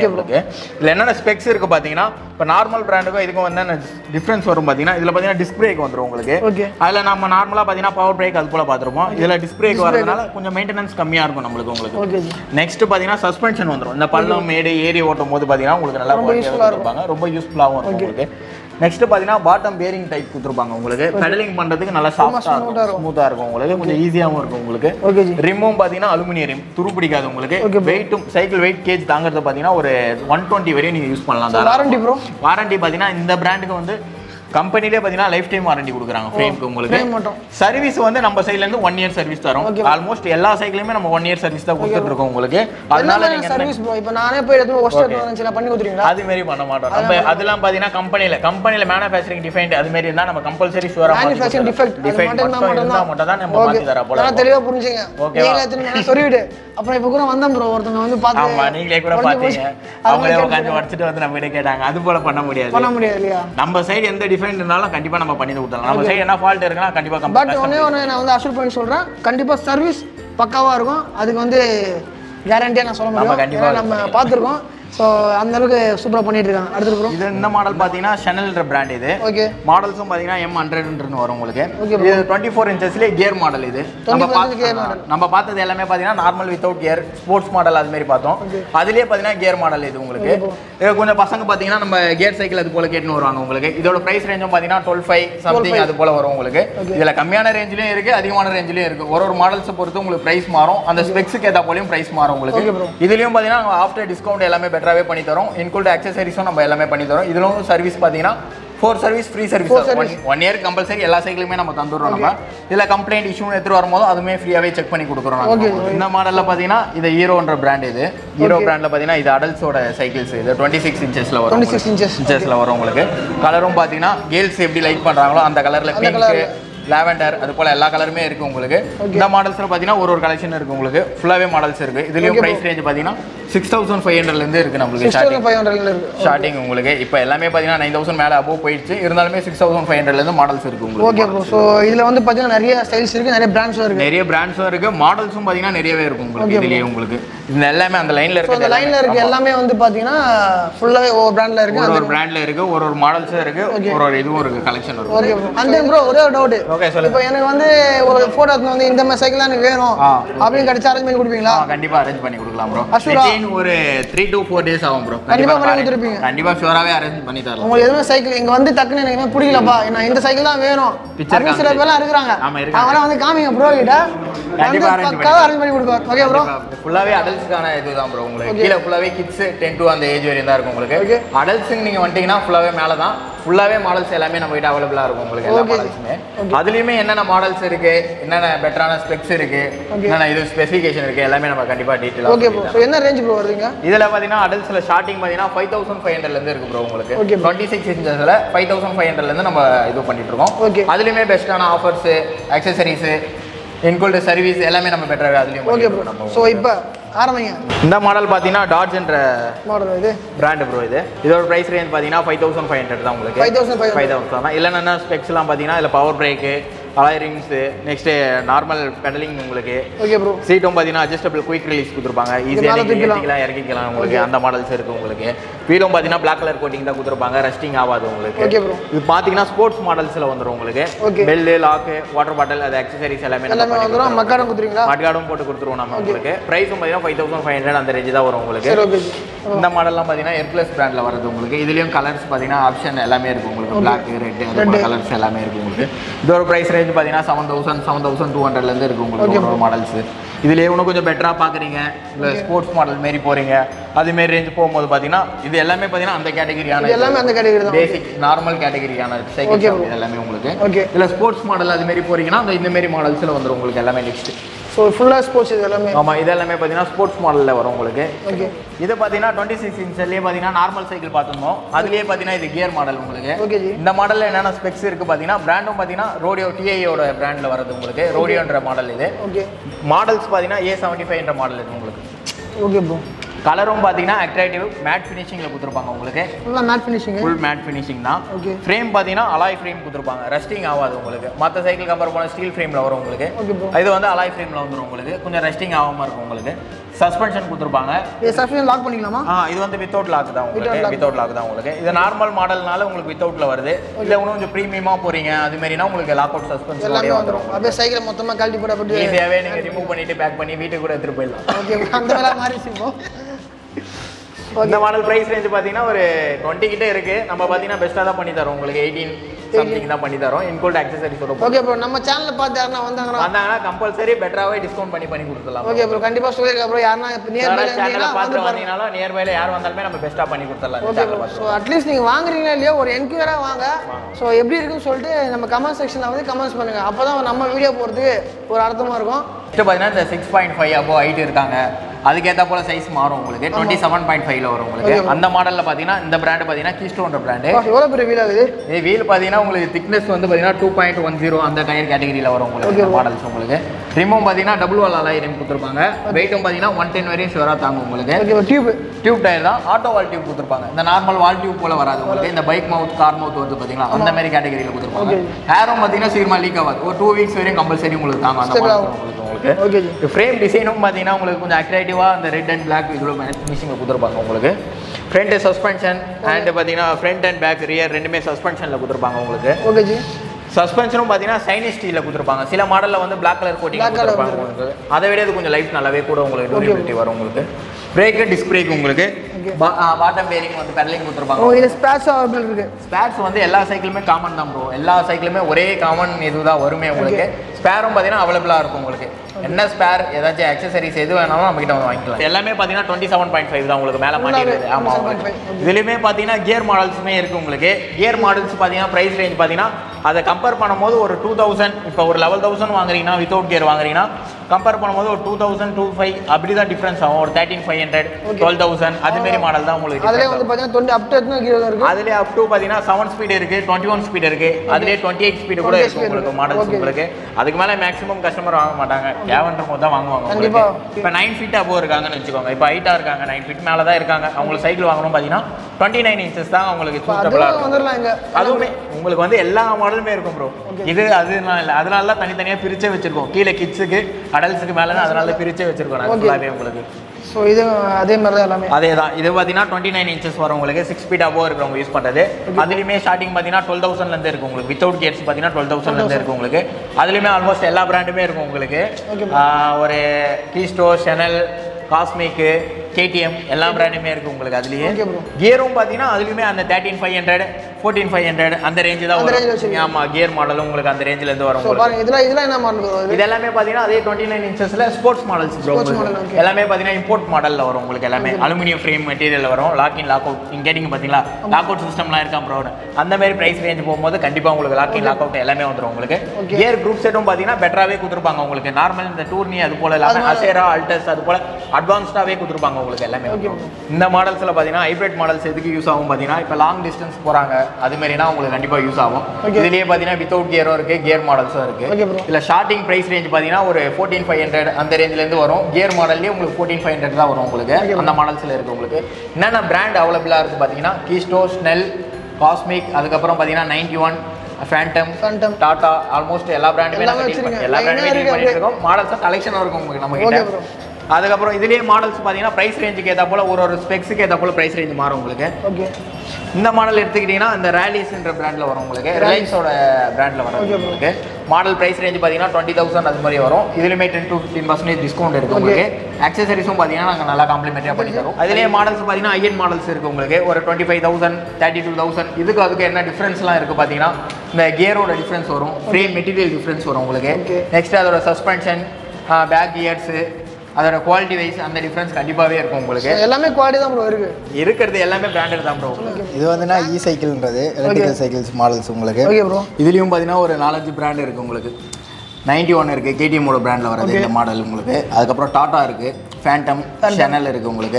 எல்லாமே உங்களுக்கு இதில் என்னென்ன ஸ்பெக்ஸ் இருக்கு பார்த்தீங்கன்னா இப்போ நார்மல் பிராண்டுக்கும் இதுக்கும் என்னென்ன டிஃப்ரென்ஸ் வரும் பார்த்தீங்கன்னா இதில் பார்த்தீங்கன்னா டிஸ்க் பிரேக் வந்துடும் உங்களுக்கு ஓகே அதில் நம்ம நார்மலாக பார்த்தீங்கன்னா பவர் பிரேக் அது போல பார்த்துருப்போம் இதில் டிஸ்க் பிரேக் வரதுனால கொஞ்சம் மெயின்டெனன்ஸ் கம்மியாக இருக்கும் நம்மளுக்கு உங்களுக்கு ஓகே ஜி நெக்ஸ்ட் பார்த்தீங்கன்னா சஸ்பென்ஷன் வந்துடும் இந்த பள்ளம் மேடு ஏரி ஓட்டும் போது பார்த்தீங்கன்னா உங்களுக்கு நல்லா quality-ஆ கொடுப்பாங்க ரொம்ப யூஸ்ஃபுல்லாகவும் இருக்கும் உங்களுக்கு நெக்ஸ்ட் பார்த்தீங்கன்னா பாட்டம் பேரிங் டைப் கொடுத்துருப்பாங்க உங்களுக்கு பெடலிங் பண்ணுறதுக்கு நல்லா சாஃப்டாக இருக்கும் ஸ்மூத்தாக இருக்கும் உங்களுக்கு கொஞ்சம் ஈஸியாகவும் இருக்கும் உங்களுக்கு ஓகே ஜி ரிம்மும் பார்த்தீங்கன்னா அலுமினியம் ரிம் துரு பிடிக்காது உங்களுக்கு வெயிட்டும் சைக்கிள் வெயிட் கேஜ் தாங்கிறது பார்த்தீங்கன்னா ஒரு ஒன் டுவெண்ட்டி வரையும் நீங்கள் யூஸ் பண்ணலாம் தாராளமா. வாரண்டி ப்ரோ வாரண்டி பார்த்தீங்கன்னா இந்த பிராண்டுக்கு வந்து கம்பெனிலே பார்த்தீங்கன்னா லைஃப் டைம் வாரண்டி கொடுக்குறாங்க ஃப்ரேம்க்கு உங்களுக்கு ஃப்ரேம் மட்டும் சர்வீஸ் வந்து நம்ம சைடுல இருந்து ஒன் இயர் சர்வீஸ் தரோம் ஆல்மோஸ்ட் எல்லா சைக்கிளுமே நம்ம ஒன் இயர் சர்வீஸ் தான் கொடுத்துட்டு இருக்கோம் உங்களுக்கு அதனால என்ன நீங்க சர்வீஸ் ப்ரோ இப்போ நானே போய் எடுத்து ஒஸ்ட் எடுத்து வந்துச்சு பண்ணி கொடுத்துறீங்களா அது மாதிரி பண்ண மாட்டோம் நம்ம அதெல்லாம் பாத்தீங்கன்னா கம்பெனில கம்பெனில மேனுஃபேக்சரிங் டிஃபைண்ட் அது மாதிரி இருந்தா நம்ம கம்பல்சரி ஷூரா மேனுஃபேக்சரிங் டிஃபெக்ட் டிஃபைண்ட் மட்டும் இருந்தா மட்டும் தான் நம்ம மாத்தி தர போல நான் தெளிவா புரிஞ்சுங்க ஓகேவா? நீங்க எத்தனை சொல்லிவிடு அப்புறம் இப்போ கூட வந்தேன் ப்ரோ ஒருத்தவங்க வந்து பார்த்து ஆமா நீங்களே கூட உடஞ்சு பாத்தீங்க போச்சு. அவங்களே அதெல்லாம் உட்காந்து உடச்சிட்டு வந்து நம்ம கிட்ட கேட்டாங்க அது போல பண்ண முடியாது பண்ண முடியாது இல்லையா நம்ம சைடு எந்த டிஃபைண்ட் இருந்தாலும் கண்டிப்பா நம்ம பண்ணி கொடுத்துடலாம் நம்ம சைடு என்ன ஃபால்ட் இருக்குன்னா கண்டிப்பா பட் கம்பெனி ஒன்னே ஒன்று நான் வந்து அஷூர் பண்ணி சொல்றேன் கண்டிப்பா சர்வீஸ் பக்காவா இருக்கும் அதுக்கு வந்து கேரண்டியா நான் சொல்ல முடியும் கண்டிப்பா ஏன்னா நம்ம பார்த்துருக்கோம் ஸோ அந்த அளவுக்கு சூப்பரா பண்ணிட்டு இருக்காங்க அடுத்து ப்ரோ இது இந்த மாடல் பாத்தீங்கன்னா ஷெனல்ன்ற பிராண்ட் இது ஓகே மாடல்ஸும் பாத்தீங்கன்னா எம் ஹண்ட்ரட்னு வரும் உங்களுக்கு Okay, இது டுவெண்ட்டி ஃபோர் இன்ச்சஸ்லேயே கியர் மாடல் இது நம்ம 24 பார்த்து gear model. நம்ம பார்த்தது எல்லாமே பாத்தீங்கன்னா normal without gear sports model அது மாதிரி பார்த்தோம் அதுலயே பாத்தீங்கன்னா கியர் மாடல் இது உங்களுக்கு இது கொஞ்சம் பசங்க பாத்தீங்கன்னா நம்ம கியர் சைக்கிள் அது போல கேட்டுன்னு வருவாங்க உங்களுக்கு இதோட பிரைஸ் ரேஞ்சும் பாத்தீங்கன்னா டுவெல் ஃபைவ் சம்திங் அது போல வரும் உங்களுக்கு இதுல கம்மியான ரேஞ்சிலயும் இருக்கு அதிகமான ரேஞ்சிலயும் இருக்கு ஒரு ஒரு மாடல்ஸ் பொறுத்து உங்களுக்கு பிரைஸ் மாறும் அந்த ஸ்பெக்ஸுக்கு ஏற்ற போலயும் பிரைஸ் மாறும் உங்களுக்கு இதுலயும் பாத்தீங்கன்னா ஆஃப்டர் டிஸ்கவுண்ட் எல்லாமே பெட்டராகவே பண்ணி தரோம் இன்க்ளூட் அக்சசரிஸும் நம்ம எல்லாமே பண்ணி தரோம் இதுலும் சர்வீஸ் பாத்தீங்கன்னா four service free service one year compulsory எல்லா சைக்கிளுமே நம்ம தந்துடுறோம் நம்ம இதில் கம்ப்ளைண்ட் இஷ்யூன்னு எடுத்துட்டு வரும்போது அதுவுமே ஃப்ரீயாகவே செக் பண்ணி கொடுக்குறோம் நாங்க. இந்த மாடலில் பார்த்தீங்கன்னா இது ஹீரோன்ற பிராண்ட் இது ஹீரோ பிராண்டில் பார்த்தீங்கன்னா இது அடல்ட்ஸோட சைக்கிள்ஸ் இது டுவெண்ட்டி சிக்ஸ் இன்ச்சஸில் வரும் டுவெண்ட்டி சிக்ஸ் இன்ச்சஸ் இன்ச்சஸில் வரும் உங்களுக்கு கலரும் பார்த்தீங்கன்னா கேர்ள்ஸ் எப்படி லைக் பண்ணுறாங்களோ அந்த கலரில் பிங்க் லாவெண்டர் அது போல எல்லா கலருமே இருக்கு உங்களுக்கு இந்த மாடல்ஸ்ல பாத்தீங்கன்னா ஒரு ஒரு கலெக்ஷன் இருக்கு உங்களுக்கு ஃபுல்லாவே மாடல்ஸ் இருக்கு இதுலயும் பிரைஸ் ரேஞ்ச் பாத்தீங்கன்னா சிக்ஸ் தௌசண்ட் ஃபைவ் ஹண்ட்ரட்ல இருந்து இருக்கு நம்மளுக்கு சிக்ஸ் ஸ்டார்டிங் தௌசண்ட் ஃபைவ் ஹண்ட்ரட்ல இருக்கு ஸ்டார்டிங் உங்களுக்கு இப்போ எல்லாமே பார்த்தீங்கன்னா நைன் தௌசண்ட் மேலே அபோவ் போயிடுச்சு இருந்தாலுமே சிக்ஸ் தௌசண்ட் ஃபைவ் ஹண்ட்ரட்லேருந்து மாடல்ஸ் இருக்கு உங்களுக்கு ஓகே ப்ரோ ஸோ இதுல வந்து பார்த்தீங்கன்னா நிறைய ஸ்டைல்ஸ் இருக்கு நிறைய பிராண்ட்ஸும் இருக்கு நிறைய பிராண்ட்ஸும் இருக்கு மாடல்ஸும் பார்த்தீங்கன்னா நிறையவே இருக்கும் உங்களுக்கு இதுலயே உங்களுக்கு இந்த எல்லாமே அந்த லைன்ல ஸோ இந்த இருக்கு லைன்ல இருக்கு எல்லாமே வந்து பார்த்தீங்கன்னா ஃபுல்லாவே ஒவ்வொரு பிராண்ட்ல இருக்கு ஒரு ஒரு பிராண்ட்ல இருக்கு ஒரு ஒரு மாடல்ஸும் இருக்கு ஒரு ஒரு இதுவும் இருக்கு கலெக்ஷன் இருக்கும் ஓகே ப்ரோ அந்த ப்ரோ ஒரே ஒரு டவுட் ஓகே சொல்லுங்க இப்போ எனக்கு வந்து ஒரு போட்டோ எடுத்து வந்து இந்த மாதிரி சைக்கிள் எனக்கு வேணும் ஆ. அப்படின்னு கிடைச்சா அரேஞ்ச் பண்ணி கொடுப்பீங்களா ஆ, கண்டிப்பா அரேஞ்ச் பண்ணி கொடுக்கலாம் ப்ரோ Assura. ஒரு த்ரீ to ஃபோர் டேஸ் ஆகும் ப்ரோ கண்டிப்பா பண்ணி கொடுத்துருப்பீங்க. கண்டிப்பா ஷூராவே அரேஞ்ச் பண்ணி தரலாம் உங்களுக்கு எதுவுமே சைக்கிள் இங்க வந்து டக்குன்னு எனக்கு எதுவுமே பிடிக்கலப்பா நான் இந்த சைக்கிள் தான் வேணும் Picture அப்படின்னு சில பேர்லாம் இருக்கிறாங்க ஆமா, இருக்காங்க. அவங்களாம் வந்து காமிங்க ப்ரோ கிட்ட கண்டிப்பா வந்து arrange பக்காவா அரேஞ்ச் பண்ணி கொடுப்பார் ஓகே ப்ரோ ஃபுல்லாவே அடல்ட்ஸ்க்கான இதுதான் ப்ரோ உங்களுக்கு கீழே ஃபுல்லாவே கிட்ஸ் டென் to அந்த ஏஜ் வரையும் தான் இருக்கும் Okay. உங்களுக்கு அடல்ட்ஸுங்க நீங்க வந்துட்டீங்கன்னா ஃபுல்லாவே மேலே தான் ஃபுல்லாவே மாடல்ஸ் எல்லாமே நம்ம கிட்ட அவைலபிளா இருக்கும் உங்களுக்கு எல்லா Okay. மாடல்ஸுமே அதுலயுமே என்னென்ன மாடல்ஸ் இருக்கு என்னென்ன பெட்டரான ஸ்பெக்ஸ் இருக்கு என்னென்ன இது ஸ்பெசிஃபிகேஷன் இருக்கு எல்லாமே நம்ம கண்டிப்பா டீட்டெயிலாக ஓகே ப்ரோ ஸோ என்ன ரேஞ்ச் ப்ரோ வருதுங்க இதுல பாத்தீங்கன்னா அடல்ட்ஸ்ல ஸ்டார்டிங் பாத்தீங்கன்னா ஃபைவ் தௌசண்ட் ஃபைவ் ஹண்ட்ரட்ல இருந்து இருக்கு ப்ரோ உங்களுக்கு Okay, bro. டுவெண்ட்டி சிக்ஸ் இன்ச்சஸ்ல ஃபைவ் தௌசண்ட் ஃபைவ் ஹண்ட்ரட்ல இருந்து நம்ம இது பண்ணிட்டு இருக்கோம் Okay. அதுலயுமே பெஸ்ட்டான ஆஃபர்ஸ் அக்சசரிஸ் இன்க்ளூட் சர்வீஸ் எல்லாமே நம்ம பெட்டராக அதுலயும் ஓகே பண்ணிட்டு ப்ரோ இருக்கோம் நம்ம ஸோ இப்போ ஆரம்பிங்க இந்த மாடல் பார்த்தீங்கன்னா டாட்ஜ்ன்ற மாடல் இது பிராண்ட் ப்ரோ இது இதோட பிரைஸ் ரேஞ்ச் பார்த்தீங்கன்னா ஃபைவ் தௌசண்ட் ஃபைவ் ஹண்ட்ரட் தான் உங்களுக்கு 5500. ஃபைவ் தௌசண்ட் தான் இல்லைன்னா ஸ்பெக்ஸ்லாம் பார்த்தீங்கன்னா இதில் power brake alloy rings next normal pedalling உங்களுக்கு ஓகே ப்ரோ சீட்டும் பார்த்தீங்கன்னா அட்ஜஸ்டபிள் குயிக் ரிலீஸ் கொடுத்துருப்பாங்க மேல ஈஸியாக நீங்கள் தூக்கிக்கலாம். ஏற்றிக்கலாம் இறக்கிக்கலாம் உங்களுக்கு அந்த மாடல்ஸ் இருக்குது உங்களுக்கு வீலும் பார்த்தீங்கன்னா பிளாக் கலர் கோட்டிங் தான் கொடுத்துருப்பாங்க ரஸ்டிங் ஆகாது உங்களுக்கு ஓகே ப்ரோ இது பார்த்தீங்கன்னா ஸ்போர்ட்ஸ் மாடல்ஸில் வந்துடும் உங்களுக்கு Okay. Bell lock water bottle அது அக்சசரிஸ் எல்லாமே நம்ம எல்லாமே பண்ணி வந்துடும் மக்காடம் கொடுத்துறீங்களா மட்கார்டும் போட்டு கொடுத்துருவோம் நம்ம உங்களுக்கு ப்ரைஸும் பார்த்தீங்கன்னா ஃபைவ் தௌசண்ட் ஃபைவ் ஹண்ட்ரட் அந்த ரேஞ்சு தான் வரும் உங்களுக்கு சரி ஓகே இந்த மாடல்லாம் பார்த்தீங்கன்னா எர்ப்ளஸ் பிராண்டில் வருது உங்களுக்கு இதுலேயும் கலர்ஸ் பார்த்தீங்கன்னா ஆப்ஷன் எல்லாமே இருக்கும் உங்களுக்கு பிளாக் ரெட் அந்த கலர்ஸ் எல்லாமே இருக்கும் உங்களுக்கு இதோட ப்ரைஸ் ரேஞ்ச் பார்த்தீங்கன்னா seven thousand seven thousand two ஹண்ட்ரட்லேருந்து இருக்கும் உங்களுக்கு ஒரு மாடல்ஸ் இதுலேயே இன்னும் கொஞ்சம் பெட்டராக பார்க்குறீங்க இல்லை ஸ்போர்ட்ஸ் மாடல் மாரி போகிறீங்க அதுமாரி ரேஞ்ச் போகும்போது பார்த்தீங்கன்னா இது எல்லாமே பார்த்தீங்கன்னா அந்த கேட்டகரியான இது எல்லாமே அந்த கேட்டகரி தான் பேசிக் நார்மல் கேட்டகரியான சைக்கிள் இது எல்லாமே உங்களுக்கு ஓகே இல்லை ஸ்போர்ட்ஸ் மாடல் அது மாதிரி போறீங்கன்னா அந்த இந்த மாதிரி மாடல்ஸில் வந்துடும் உங்களுக்கு எல்லாமே நெக்ஸ்ட் ஸோ ஃபுல்லாக ஸ்போர்ட்ஸ் இது எல்லாமே ஆமாம் இது எல்லாமே பார்த்தீங்கன்னா ஸ்போர்ட்ஸ் மாடலில் வரும் உங்களுக்கு ஓகே இது பார்த்தீங்கன்னா டுவெண்ட்டி சிக்ஸ் இன்ச்லேயே பார்த்தீங்கன்னா நார்மல் சைக்கிள் பார்த்துருந்தோம் அதுலேயே பார்த்தீங்கன்னா இது கியர் மாடல் உங்களுக்கு ஓகே ஜி இந்த மாடலில் என்னென்ன ஸ்பெக்ஸ் இருக்குது பார்த்தீங்கன்னா பிராண்டும் பார்த்தீங்கன்னா ரோடியோ டிஐயோட பிராண்டில் வருது உங்களுக்கு ரோடியோன்ற மாடல் இது ஓகே மாடல்ஸ் பார்த்தீங்கன்னா ஏ செவன்ட்டி ஃபைவ்ன்ற மாடல் இருக்கு உங்களுக்கு ஓகே ப்ரோ கலரும் பார்த்தீங்கன்னா அட்ராக்டிவ் மேட் ஃபினிஷிங்கில் கொடுத்துருப்பாங்க உங்களுக்கு ஃபுல்லாக matte finishing full matte finishing தான் Okay. ஃப்ரேம் பார்த்தீங்கன்னா அலாய் ஃப்ரேம் கொடுத்துருப்பாங்க ரஸ்டிங் ஆகாது உங்களுக்கு மற்ற சைக்கிள் கம்பேர் பண்ண ஸ்டீல் ஃப்ரேமில் வரும் உங்களுக்கு ஓகே ப்ரோ இது வந்து அலாய் ஃப்ரேமில் வந்துடும் உங்களுக்கு கொஞ்சம் ரெஸ்டிங் ஆகாமல் இருக்கும் உங்களுக்கு சஸ்பென்ஷன் கொடுத்துருப்பாங்க இது சஸ்பென்ஷன் லாக் பண்ணிக்கலாமா ஆ இது வந்து வித்தவுட் லாக் தான் உங்களுக்கு வித்தவுட் லாக் தான் உங்களுக்கு இது நார்மல் மாடல்னால உங்களுக்கு வித்தவுட்ல வருது இல்லை இன்னும் கொஞ்சம் ப்ரீமியமாக போறீங்க அது மாதிரினா உங்களுக்கு லாக் அவுட் சஸ்பென்ஷன் எல்லாமே வந்துடும் அப்படியே சைக்கிள் மொத்தமாக கழட்டி போடப்பட்டு ஈஸியாகவே நீங்கள் ரிமூவ் பண்ணிட்டு பேக் பண்ணி வீட்டுக்கு கூட எடுத்துட்டு போயிடலாம் ஓகே அந்த வேலை மாறிடுச்சு இப்போ இந்த மாடல் பிரைஸ் ரேஞ்ச் பார்த்தீங்கன்னா ஒரு டுவெண்ட்டி கிட்ட இருக்கு நம்ம பார்த்தீங்கன்னா பெஸ்ட்டாக தான் பண்ணி தரோம் உங்களுக்கு எயிட்டீன் சம்திங் தான் பண்ணி தரோம் இன்க்ளூட் ஆக்சசரிஸோட ஓகே ப்ரோ நம்ம சேனலில் பார்த்து யாருன்னா வந்தாங்கன்னா வந்தாங்கன்னா கம்பல்சரி பெட்டராகவே டிஸ்கவுண்ட் பண்ணி பண்ணி கொடுத்துடலாம் ஓகே ப்ரோ கண்டிப்பாக சொல்லியிருக்கேன் ப்ரோ யாருன்னா இப்போ நியர் பை சேனலை பார்த்து இருந்தீங்கன்னா வந்தீங்கனாலும் நியர்பைல யார் வந்தாலுமே நம்ம பெஸ்ட்டாக பண்ணி கொடுத்துடலாம் ஓகே ப்ரோ ஸோ அட்லீஸ்ட் நீங்கள் வாங்குறீங்களா இல்லையோ ஒரு என்கொயராக வாங்க ஸோ எப்படி இருக்குன்னு சொல்லிட்டு நம்ம கமெண்ட் செக்ஷனில் வந்து கமெண்ட்ஸ் பண்ணுங்கள் அப்போ தான் நம்ம வீடியோ போகிறதுக்கு ஒரு அர்த்தமாக இருக்கும் நெக்ஸ்ட் பார்த்தீங்கன்னா இந்த six point five above height இருக்காங்க அதுக்கேற்ற போல சைஸ் மாறும் உங்களுக்கு டுவெண்ட்டி செவன் பாயிண்ட் ஃபைவ்ல வரும் உங்களுக்கு அந்த மாடலில் பார்த்தீங்கன்னா இந்த பிராண்டு பார்த்தீங்கன்னா கீஸ்டோன்ற பிராண்டு எவ்வளோ பெரிய வீல் ஆகுது இது வீல் பார்த்தீங்கன்னா உங்களுக்கு திக்னஸ் வந்து பார்த்தீங்கன்னா டூ பாயிண்ட் ஒன் ஜீரோ அந்த டயர் கேட்டகரியில் வரும் உங்களுக்கு மாடல்ஸ் உங்களுக்கு ரிமும் பார்த்தீங்கன்னா டபுள் வால் அலாய் ரிம் கொடுத்துருப்பாங்க வெயிட்டும் பார்த்தீங்கன்னா ஒன் டென் வரையும் ஷுவராக தாங்கும் உங்களுக்கு ஓகே டியூப் டியூப் டயர் தான் ஆட்டோ வால் டியூப் கொடுத்துருப்பாங்க இந்த நார்மல் வால் டியூப் போல வராது உங்களுக்கு இந்த பைக் மவுத் கார் மவுத் வந்து பார்த்தீங்கன்னா அந்த மாதிரி கேட்டகரியில் கொடுத்துருப்பாங்க ஹேரும் பார்த்தீங்கன்னா சீக்கிரமா லீக் ஆகாது ஒரு டூ வீக்ஸ் வரையும் கம்பல்சரி உங்களுக்கு தாங்கும் அந்த Stable மாதிரி உங்களுக்கு உங்களுக்கு ஓகே ஜி ஃப்ரேம் டிசைனும் பார்த்தீங்கன்னா உங்களுக்கு கொஞ்சம் அட்ராக்டிவாக அந்த ரெட் அண்ட் பிளாக் இதில் ஃபினிஷிங் கொடுத்துருப்பாங்க உங்களுக்கு ஃப்ரண்ட் சஸ்பென்ஷன் அண்ட் பார்த்தீங்கன்னா ஃப்ரண்ட் அண்ட் பேக் ரியர் ரெண்டுமே சஸ்பென்ஷனில் கொடுத்துருப்பாங்க உங்களுக்கு ஓகே ஜி சஸ்பென்ஷனும் பார்த்தீங்கன்னா சைனீஸ் ஸ்டீலில் கொடுத்துருப்பாங்க சில மாடலில் வந்து black colour coating Black colour கொடுத்துருப்பாங்க உங்களுக்கு அதை விட இது கொஞ்சம் லைஃப் நல்லாவே கூட உங்களுக்கு டூரபிலிட்டி வரும் உங்களுக்கு பிரேக்கு டிஸ்க் பிரேக் உங்களுக்கு பாட்டம் பேரிங் வந்து பெடலிங் கொடுத்துருப்பாங்க ஓ இதில் ஸ்பேட்ச் அவைலபிள் இருக்குது ஸ்பேர்ஸ் வந்து எல்லா சைக்கிளுமே காமன் தான் ப்ரோ எல்லா சைக்கிளுமே ஒரே காமன் இதுதான் வருமே உங்களுக்கு ஸ்பேரும் பார்த்தீங்கன்னா அவைலபிளாக இருக்கும் உங்களுக்கு என்ன ஸ்பேர் ஏதாச்சும் அக்சசரிஸ் எது வேணாலும் நம்ம கிட்ட வந்து வாங்கிக்கலாம் எல்லாமே பார்த்தீங்கன்னா டுவெண்ட்டி செவன் பாயிண்ட் ஃபைவ் தான் உங்களுக்கு மேலே மாட்டிடுது ஆமாம் உங்களுக்கு 27.5, இதுலேயுமே பார்த்தீங்கன்னா கியர் மாடல்ஸுமே இருக்குது உங்களுக்கு கியர் மாடல்ஸ் பார்த்தீங்கன்னா ப்ரைஸ் ரேஞ்ச் பார்த்தீங்கன்னா அதை கம்பேர் பண்ணும்போது ஒரு டூ தௌசண்ட் இப்போ ஒரு லெவல் தௌசண்ட் வாங்குறீங்கன்னா வித்தவுட் கியர் வாங்குறீங்கன்னா கம்பேர் பண்ணும்போது ஒரு டூ தௌசண்ட் டூ ஃபைவ் அப்படி தான் டிஃப்ரென்ஸ் ஆகும் ஒரு thirteen five hundred twelve thousand அதுமாரி மாடல் தான் உங்களுக்கு அதிலே difference வந்து பார்த்தீங்கன்னா டுவெண்ட்டி அப் டு எத்தனை கீழே இருக்குது அதுலேயே அப் டு பார்த்தீங்கன்னா செவன் ஸ்பீடு இருக்கு டுவெண்ட்டி ஒன் ஸ்பீடு இருக்கு அதுலேயே டுவெண்ட்டி எயிட் ஸ்பீடு கூட 28 இருக்கும் speed உங்களுக்கு இருக்கு. Models Okay. உங்களுக்கு அதுக்கு மேலே மேக்ஸிமம் கஸ்டமர் வாங்க மாட்டாங்க தேவன்ற போது தான் வாங்குவாங்க கண்டிப்பா. உங்களுக்கு இப்போ நைன் ஃபீட் அபோவ் இருக்காங்கன்னு வச்சுக்கோங்க இப்போ ஹைட்டாக இருக்காங்க நைன் ஃபீட் மேலே தான் இருக்காங்க அவங்களுக்கு சைக்கிள் வாங்கணும் பார்த்தீங்கன்னா டுவெண்ட்டி நைன் இன்ச்சஸ் தான் அவங்களுக்கு சூட்டபிளாக அதுவும் இருக்கும் வந்துடலாம் இங்கே அதுவுமே உங்களுக்கு வந்து எல்லா மாடலுமே இருக்கும் ப்ரோ இது அதுலாம் இல்லை அதனால தான் தனித்தனியாக பிரிச்சே வச்சிருக்கோம் கீழே கிட்ஸுக்கு அடல்ட்ஸுக்கு மேலே அதனால தான் பிரிச்சே வச்சிருக்கோம் நாங்கள் ஃபுல்லாகவே உங்களுக்கு ஸோ இது அதே மாதிரி தான் எல்லாமே அதே தான் இது பார்த்தீங்கன்னா டுவெண்ட்டி நைன் இன்ச்சஸ் வரும் உங்களுக்கு சிக்ஸ் ஃபீட் அபோவ் இருக்கிறவங்க யூஸ் பண்ணுறது அதுலேயுமே ஸ்டார்டிங் பார்த்தீங்கன்னா டுவெல் தௌசண்ட்லேருந்து இருக்கு உங்களுக்கு வித்தவுட் கேட்ஸ் பார்த்தீங்கன்னா டுவெல் தௌசண்ட்லேருந்து இருக்கு உங்களுக்கு அதுலேயுமே ஆல்மோஸ்ட் எல்லா பிராண்டுமே இருக்கும் உங்களுக்கு ஆஹ் ஒரு கீஸ்டோ ஷெனல் காஸ்மிக்கு கேடிஎம் எல்லா பிராண்டுமே இருக்கு உங்களுக்கு அதுலேயே Okay bro. கியரும் பார்த்தீங்கன்னா அதுலேயுமே அந்த thirteen five hundred fourteen five hundred அந்த ரேஞ்சு தான் அந்த range ல வரும் வச்சிருக்கீங்க. ஆமாம் கியர் மாடலும் உங்களுக்கு அந்த ரேஞ்சிலேருந்து வரும் ஸோ உங்களுக்கு பாருங்க இதெல்லாம் இதெல்லாம் என்ன மாடல் வருது இது எல்லாமே பார்த்தீங்கன்னா அதே டுவெண்ட்டி நைன் இன்ச்சஸில் sports models bro Sports model, okay. எல்லாமே பார்த்தீங்கன்னா இம்போர்ட் மாடலில் வரும் உங்களுக்கு எல்லாமே அலுமினியம் ஃப்ரேம் மெட்டீரியல் வரும் லாக் இன் லாக் அவுட் நீங்கள் கேட்டிங்க பார்த்தீங்களா லாக் அவுட் சிஸ்டம்லாம் இருக்கா ப்ரோ அந்த மாதிரி ப்ரைஸ் ரேஞ்ச் போகும்போது கண்டிப்பாக உங்களுக்கு லாக் இன் லாக் அவுட் எல்லாமே வந்துடும் உங்களுக்கு Okay. கியர் குரூப் செட்டும் பார்த்தீங்கன்னா பெட்டராகவே கொடுத்துருப்பாங்க உங்களுக்கு நார்மல் இந்த டூர்னி அது போல இல்லாமல் அசேரா அல்டஸ் அது போல அட்வான்ஸ்டாகவே கொடுத்துருப்பாங்க உங்களுக்கு எல்லாமே இந்த மாடல்ஸில் பார்த்தீங்கன்னா ஹைப்ரிட் மாடல்ஸ் எதுக்கு யூஸ் ஆகும் பார்த்தீங்கன்னா இப்போ லாங் டிஸ்டன்ஸ் போகிறாங்க அது மாதிரினா உங்களுக்கு கண்டிப்பாக யூஸ் ஆகும் இதுலேயே பார்த்தீங்கன்னா வித்தவுட் கியரும் இருக்குது கியர் மாடல்ஸும் இருக்குது Okay bro. இதில் ஸ்டார்டிங் ப்ரைஸ் ரேஞ்ச் பார்த்தீங்கன்னா ஒரு ஃபோர்டீன் ஃபைவ் ஹண்ட்ரட் அந்த ரேஞ்சிலேருந்து வரும் கியர் மாடல்லேயே உங்களுக்கு ஃபோர்டீன் ஃபைவ் ஹண்ட்ரட் தான் வரும் உங்களுக்கு அந்த மாடல்ஸில் இருக்குது உங்களுக்கு என்னென்ன பிராண்ட் அவைலபிளாக இருக்குது பார்த்தீங்கன்னா கீஸ்டோ ஸ்னெல் காஸ்மிக் அதுக்கப்புறம் பார்த்தீங்கன்னா ninety one Phantom Phantom. Tata almost எல்லா பிராண்டுமே எல்லாமே நம்ம deal வச்சிருக்கீங்க. பண்ணி- எல்லா line ஆ பிராண்டுமே டீல் இருக்கு பண்ணிட்டு இருக்கோம் மாடல்ஸும் கலெக்ஷனும் இருக்கும் உங்களுக்கு நம்ம Okay கிட்ட bro. அதுக்கப்புறம் இதுலேயே மாடல்ஸ் பார்த்தீங்கன்னா ப்ரைஸ் ரேஞ்சுக்கு ஏற்ற போல ஒரு ஒரு ஸ்பெக்ஸுக்கு ஏற்ற போல ப்ரைஸ் ரேஞ்ச் மாறும் உங்களுக்கு ஓகே இந்த மாடல் எடுத்துக்கிட்டீங்கன்னா இந்த ரேலிஸ்ன்ற பிராண்டில் வரும் உங்களுக்கு ரிலையன்ஸோட பிராண்டில் வரும் Okay, bro. உங்களுக்கு மாடல் பிரைஸ் ரேஞ்ச் பார்த்தீங்கன்னா டுவெண்ட்டி தௌசண்ட் அது மாதிரி வரும் இதுலேயுமே ten to fifteen percentage discount இருக்கு உங்களுக்கு அக்சசரிஸும் பார்த்தீங்கன்னா நாங்கள் நல்லா காம்ப்ளிமெண்ட்டாக பண்ணி தரோம் அதுலேயே மாடல்ஸ் பார்த்தீங்கன்னா ஐஎன் மாடல்ஸ் இருக்கு உங்களுக்கு ஒரு twenty five thousand thirty two thousand இதுக்கு அதுக்கு என்ன டிஃப்ரென்ஸ்லாம் இருக்குது பார்த்தீங்கன்னா இந்த கியரோட டிஃப்ரென்ஸ் வரும் ஃப்ரேம் மெட்டீரியல் டிஃப்ரென்ஸ் வரும் உங்களுக்கு Okay. நெக்ஸ்ட் அதோட சஸ்பென்ஷன் பேக் கியர்ஸு அதோட குவாலிட்டி வைஸ் அந்த டிஃப்ரென்ஸ் கண்டிப்பாகவே இருக்கும் உங்களுக்கு எல்லாமே குவாலிட்டி தான் ப்ரோ இருக்கு இருக்கிறது எல்லாமே பிராண்டட் தான் ப்ரோ இது வந்துன்னா இ சைக்கிள்ன்றது எலக்ட்ரிக்கல் சைக்கிள்ஸ் மாடல்ஸ் உங்களுக்கு ஓகே ப்ரோ இதுலேயும் பார்த்தீங்கன்னா ஒரு நாலஞ்சு பிராண்ட் இருக்குது உங்களுக்கு நைன்டி ஒன் இருக்குது கேடிஎம்மோட பிராண்டில் வரது இந்த மாடல் உங்களுக்கு அதுக்கப்புறம் டாட்டா இருக்குது ஃபேண்டம் சேனல் இருக்குது உங்களுக்கு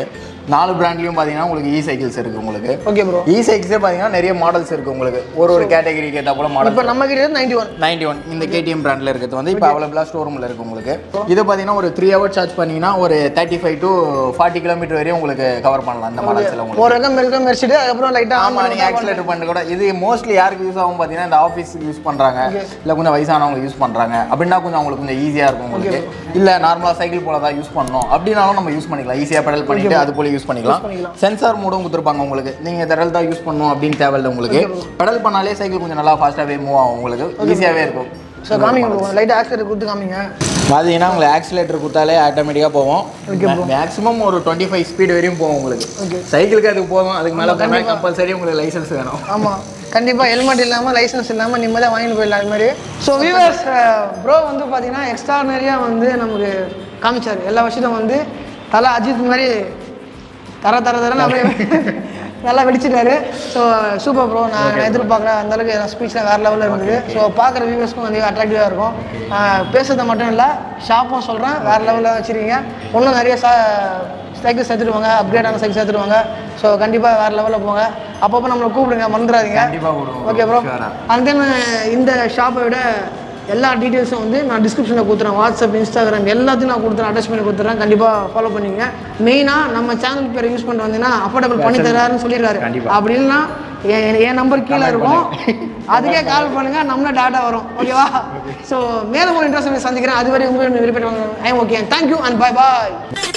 நாலு பிராண்ட்லயும் பாத்தீங்கன்னா உங்களுக்கு இ சைக்கிள்ஸ் இருக்கு உங்களுக்கு ஓகே ப்ரோ இ சைக்கிள்ஸே பாத்தீங்கன்னா நிறைய மாடல்ஸ் இருக்கு உங்களுக்கு ஒரு ஒரு கேட்டகரிக்கு ஏற்ற போல மாடல் இப்போ நம்ம கிட்ட நைன்டி ஒன் நைன்டி ஒன் இந்த கேடிஎம் பிராண்ட்ல இருக்கிறது வந்து இப்போ அவைலபிளாக ஸ்டோர் ரூமில் இருக்கு உங்களுக்கு இது பார்த்தீங்கன்னா ஒரு த்ரீ ஹவர் சார்ஜ் பண்ணீங்கன்னா ஒரு thirty five to forty kilometre வரையும் உங்களுக்கு கவர் பண்ணலாம் இந்த மாடல்ஸில் உங்களுக்கு ஒரு ரகம் மெல்கம் மெரிச்சிட்டு அதுக்கப்புறம் லைட்டாக ஆமா நீங்க ஆக்சிலேட்டர் பண்ணி கூட இது மோஸ்ட்லி யாருக்கு யூஸ் ஆகும் பார்த்தீங்கன்னா இந்த ஆஃபீஸ்க்கு யூஸ் பண்றாங்க இல்ல கொஞ்சம் வயசானவங்க யூஸ் பண்றாங்க அப்படின்னா கொஞ்சம் அவங்களுக்கு கொஞ்சம் ஈஸியா இருக்கும் உங்களுக்கு இல்ல நார்மலா சைக்கிள் போல தான் யூஸ் பண்ணணும் அப்படின்னாலும் நம்ம யூஸ் பண்ணிக்கலாம் ஈஸியா பெடல் பண்ணிட்டு அது போல யூஸ் பண்ணிக்கலாம் சென்சார் மூடும் கொடுத்துருப்பாங்க உங்களுக்கு நீங்க பெடல் தான் யூஸ் பண்ணணும் அப்படின்னு தேவையில்லை உங்களுக்கு பெடல் பண்ணாலே சைக்கிள் கொஞ்சம் நல்லா ஃபாஸ்ட்டாகவே மூவ் ஆகும் உங்களுக்கு ஈஸியாவே இருக்கும் ஸோ காமிங்க ப்ரோ லைட்டாக ஆக்சிலேட்டர் கொடுத்து காமிங்க பார்த்தீங்கன்னா உங்களுக்கு ஆக்சிலேட்டர் கொடுத்தாலே ஆட்டோமேட்டிக்காக போவோம் மேக்ஸிமம் ஒரு டுவெண்ட்டி ஃபைவ் ஸ்பீடு வரையும் போகும் உங்களுக்கு சைக்கிளுக்கு அதுக்கு போதும் அதுக்கு மேலே போனால் கம்பல்சரி உங்களுக்கு லைசன்ஸ் வேணும் ஆமாம் கண்டிப்பாக ஹெல்மெட் இல்லாமல் லைசன்ஸ் இல்லாமல் நிம்மதியாக வாங்கிட்டு போயிடலாம் அது மாதிரி ஸோ வியூவர்ஸ் ப்ரோ வந்து பார்த்தீங்கன்னா எக்ஸ்ட்ரானரியாக வந்து நமக்கு காமிச்சார் எல்லா விஷயத்தையும் வந்து தலை அஜித் மாதிரி தர தர தரன்னு அப்படியே நல்லா வெடிச்சிட்டாரு ஸோ சூப்பர் ப்ரோ நான் எதிர்பார்க்குறேன் அந்த அளவுக்கு என் ஸ்பீச்லாம் வேறு லெவலில் இருந்தது ஸோ பார்க்குற வியூவர்ஸ்க்கும் வந்து அட்ராக்டிவாக இருக்கும் ஆஹ் பேசுறது மட்டும் இல்லை ஷாப்பும் சொல்கிறேன் வேறு லெவலில் வச்சுருக்கீங்க இன்னும் நிறைய சா சைக்கிள் சேர்த்துடுவாங்க அப்கிரேடான சைக்கிள் சேர்த்துடுவாங்க ஸோ கண்டிப்பாக வேறு லெவலில் போங்க அப்பப்போ நம்மளை கூப்பிடுங்க மறந்துடாதீங்க கண்டிப்பா கூப்பிடுவோம். ஓகே ப்ரோ Sure ஆ. அண்ட் தென் இந்த ஷாப்பை விட எல்லா டீட்டெயில்ஸும் வந்து நான் டிஸ்கிரிப்ஷனில் கொடுத்துறேன் வாட்ஸ்அப் இன்ஸ்டாகிராம் எல்லாத்தையும் நான் கொடுத்துறேன் அட்டாச் பண்ணி கொடுத்துறேன் கண்டிப்பாக ஃபாலோ பண்ணிங்க மெயினாக நம்ம சேனல் பேரை யூஸ் பண்ணிட்டு வந்தீங்கன்னா அஃபோர்டபுள் பண்ணி தராருன்னு சொல்லியிருக்காரு கண்டிப்பா. அப்படி இல்லைன்னா என் என் நம்பர் கீழே இருக்கும் அதுக்கே கால் பண்ணுங்க நம்மள டேட்டா வரும் ஓகேவா ஸோ மேலும் ஒரு இன்ட்ரெஸ்ட் சந்திக்கிறேன் அதுவரை உங்களுக்கு விருப்பம் ஐ okay thank you and bye bye